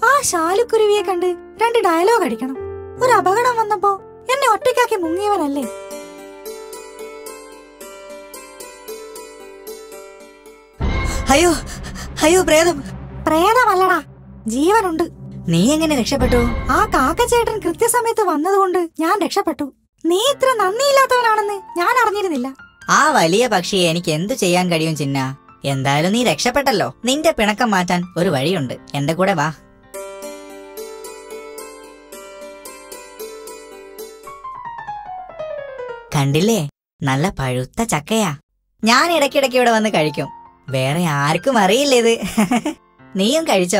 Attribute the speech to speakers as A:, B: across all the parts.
A: ആ ശാലുക്കുരുവിയെ കണ്ട് രണ്ട് ഡയലോഗ് അടിക്കണം ഒരു അപകടം വന്നപ്പോ എന്നെ ഒറ്റയ്ക്കാക്കി മുങ്ങിയവനല്ലേ
B: അയ്യോ അയ്യോ പ്രേതം
A: പ്രേതമല്ലടാ ജീവനുണ്ട്
B: നീ എങ്ങനെ രക്ഷപ്പെട്ടു
A: ആ കാക്കച്ചേട്ടൻ കൃത്യസമയത്ത് വന്നതുകൊണ്ട് ഞാൻ രക്ഷപ്പെട്ടു നീ ഇത്ര നന്ദിയില്ലാത്തവനാണെന്ന് ഞാൻ അറിഞ്ഞിരുന്നില്ല
B: ആ വലിയ പക്ഷിയെ എനിക്ക് എന്തു ചെയ്യാൻ കഴിയും ചിന്ന എന്തായാലും നീ രക്ഷപ്പെട്ടല്ലോ നിന്റെ പിണക്കം മാറ്റാൻ ഒരു വഴിയുണ്ട് എന്റെ കൂടെ വാ കണ്ടില്ലേ നല്ല പഴുത്ത ചക്കയാ ഞാൻ ഇടയ്ക്കിടയ്ക്ക് ഇവിടെ വന്ന് കഴിക്കും വേറെ ആർക്കും അറിയില്ല ഇത് നീയും കഴിച്ചോ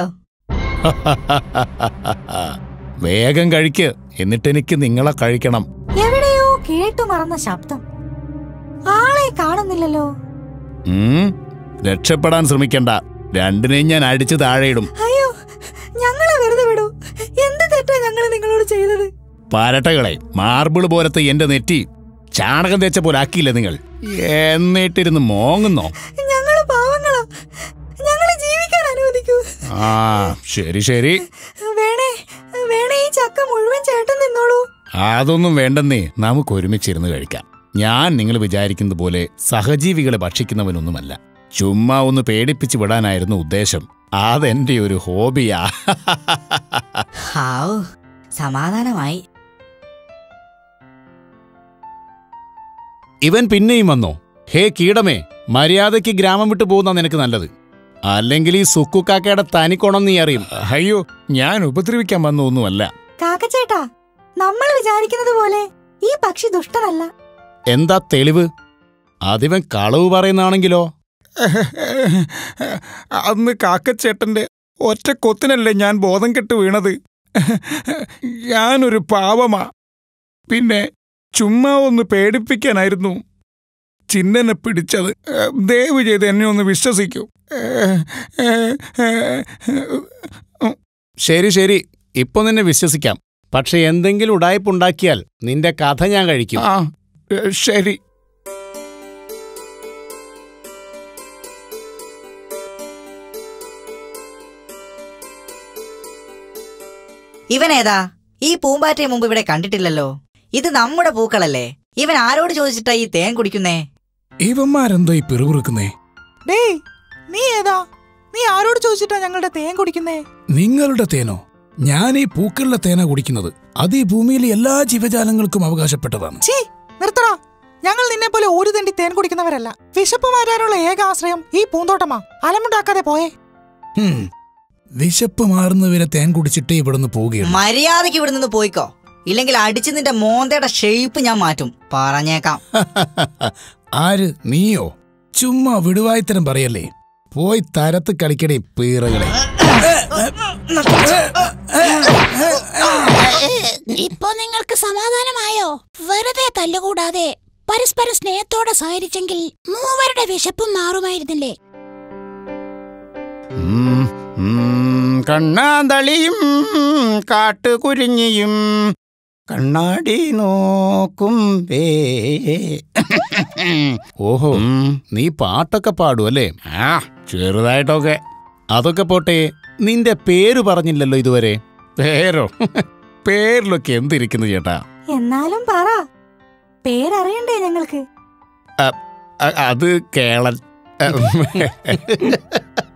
C: വേഗം കഴിക്ക് എന്നിട്ട് എനിക്ക് നിങ്ങളെ കഴിക്കണം
A: എവിടെയോ കേട്ടു മറന്ന ശബ്ദം ആളെ കാണുന്നില്ലല്ലോ
C: ഉം, രക്ഷപ്പെടാൻ ശ്രമിക്കണ്ട രണ്ടിനെയും ഞാൻ അടിച്ചു താഴെയിടും
A: അയ്യോ ഞങ്ങളെ വെറുതെ വിടൂ എന്ത് തെറ്റാ ഞങ്ങൾ നിങ്ങളോട് ചെയ്തത്
C: പരട്ടകളെ മാർബിൾ പോലത്തെ എന്റെ നെറ്റി ചാണകം തേച്ച പോലെ ആക്കിയില്ലേ നിങ്ങൾ എന്നിട്ടിരുന്ന് മോങ്ങുന്നോ
A: ഞങ്ങള് പാവങ്ങളാ ഞങ്ങളെ ജീവിക്കാൻ അനുവദിക്കൂ
C: ആ ശരി ശരി
A: വേണേ വേണേ ഈ ചക്ക മുഴുവൻ ചേട്ടൻ നിന്നോളൂ
C: അതൊന്നും വേണ്ടെന്നേ നമുക്ക് ഒരുമിച്ചിരുന്ന് കഴിക്കാം ഞാൻ നിങ്ങൾ വിചാരിക്കുന്നത് പോലെ സഹജീവികളെ ഭക്ഷിക്കുന്നവനൊന്നുമല്ല ചുമ്മാ ഒന്ന് പേടിപ്പിച്ച് വിടാനായിരുന്നു ഉദ്ദേശം അതെന്റെ ഒരു ഹോബിയാ
B: ഹാവൂ സമാധാനമായി
C: ഇവൻ പിന്നെയും വന്നോ ഹേ കീടമേ മര്യാദയ്ക്ക് ഗ്രാമം വിട്ടു പോകുന്ന നിനക്ക് നല്ലത് അല്ലെങ്കിൽ ഈ സുക്കുക്കാക്കയുടെ തനിക്കോണം നീ അറിയും അയ്യോ ഞാൻ ഉപദ്രവിക്കാൻ വന്ന ഒന്നുമല്ല
A: കാക്കച്ചേട്ടാ നമ്മൾ വിചാരിക്കുന്നത് പോലെ ഈ പക്ഷി ദുഷ്ടനല്ല
C: എന്താ തെളിവ് അതിവൻ കളവ് പറയുന്നാണെങ്കിലോ
D: അന്ന് കാക്കച്ചേട്ടന്റെ ഒറ്റ കൊത്തിനല്ലേ ഞാൻ ബോധം കെട്ട് വീണത് ഞാനൊരു പാവമാ പിന്നെ ചുമ്മാ ഒന്ന് പേടിപ്പിക്കാനായിരുന്നു ചിന്നനെ പിടിച്ചത് ഏ, ദയവ് ചെയ്ത് എന്നെ ഒന്ന് വിശ്വസിക്കൂ ഏ, ഏ, ഏ,
C: ശരി ശരി ഇപ്പൊ നിന്നെ വിശ്വസിക്കാം പക്ഷെ എന്തെങ്കിലും ഉടായ്പുണ്ടാക്കിയാൽ നിന്റെ കഥ ഞാൻ കഴിക്കും
D: ആ ഏ, ശരി
B: ഇവനേതാ ഈ പൂമ്പാറ്റയെ മുമ്പ് ഇവിടെ കണ്ടിട്ടില്ലല്ലോ ഇത് നമ്മുടെ പൂക്കളല്ലേ ഇവൻ ആരോട് ചോദിച്ചിട്ടാ ഈ തേൻ കുടിക്കുന്നേ
D: ഇവന്മാരെന്തോ ഈ പിറുപിറുക്കുന്നേ
E: ഡേയ് നീ ഏതാ നീ ആരോട് ചോദിച്ചിട്ടാ ഞങ്ങളുടെ തേൻ കുടിക്കുന്നേ
D: നിങ്ങളുടെ തേനോ ഞാൻ ഈ പൂക്കളിലെ തേനാ കുടിക്കുന്നത് അത് ഈ ഭൂമിയിലെ എല്ലാ ജീവജാലങ്ങൾക്കും അവകാശപ്പെട്ടതാണ്
E: ഛീ നിർത്തടാ ഞങ്ങൾ നിന്നെ പോലെ ഒരു തണ്ടി തേൻ കുടിക്കുന്നവരല്ല വിശപ്പ് മാറ്റാനുള്ള ഏക ആശ്രയം ഈ പൂന്തോട്ടമാ അലമുണ്ടാക്കാതെ പോയേ
D: ഹും, വിശപ്പ് മാറുന്നവരെ തേൻ കുടിച്ചിട്ടേ ഇവിടുന്ന് പോവുകയുള്ളൂ
B: മര്യാദയ്ക്ക് ഇവിടെ നിന്ന് പോയിക്കോ ഇല്ലെങ്കിൽ അടിച്ച് നിന്റെ മോന്തയുടെ ഷേപ്പ് ഞാൻ മാറ്റും പറഞ്ഞേക്കാം
D: ആര് നീയോ ചുമ്മാ വിടുവായിത്തരം പറയല്ലേ പോയി തരത്ത് കളിക്കടേ പീറകളെ
F: ഇപ്പൊ നിങ്ങൾക്ക് സമാധാനമായോ വെറുതെ തല്ലുകൂടാതെ പരസ്പര സ്നേഹത്തോടെ സഹകരിച്ചെങ്കിൽ മൂവരുടെ വിശപ്പും മാറുമായിരുന്നില്ലേ
D: ഉം, ഉം, കണ്ണാന്തളിയും കാട്ടുകുരുങ്ങിയും കണ്ണാടി നോക്കും
C: ഓഹോ നീ പാട്ടൊക്കെ പാടും അല്ലേ
D: ആ ചെറുതായിട്ടൊക്കെ
C: അതൊക്കെ പോട്ടെ നിന്റെ പേര് പറഞ്ഞില്ലല്ലോ ഇതുവരെ
D: പേരോ പേരിലൊക്കെ എന്തിരിക്കുന്നു ചേട്ടാ
A: എന്നാലും പറ പേരറിയണ്ടേ ഞങ്ങൾക്ക്
D: അ- അത് കേളൻ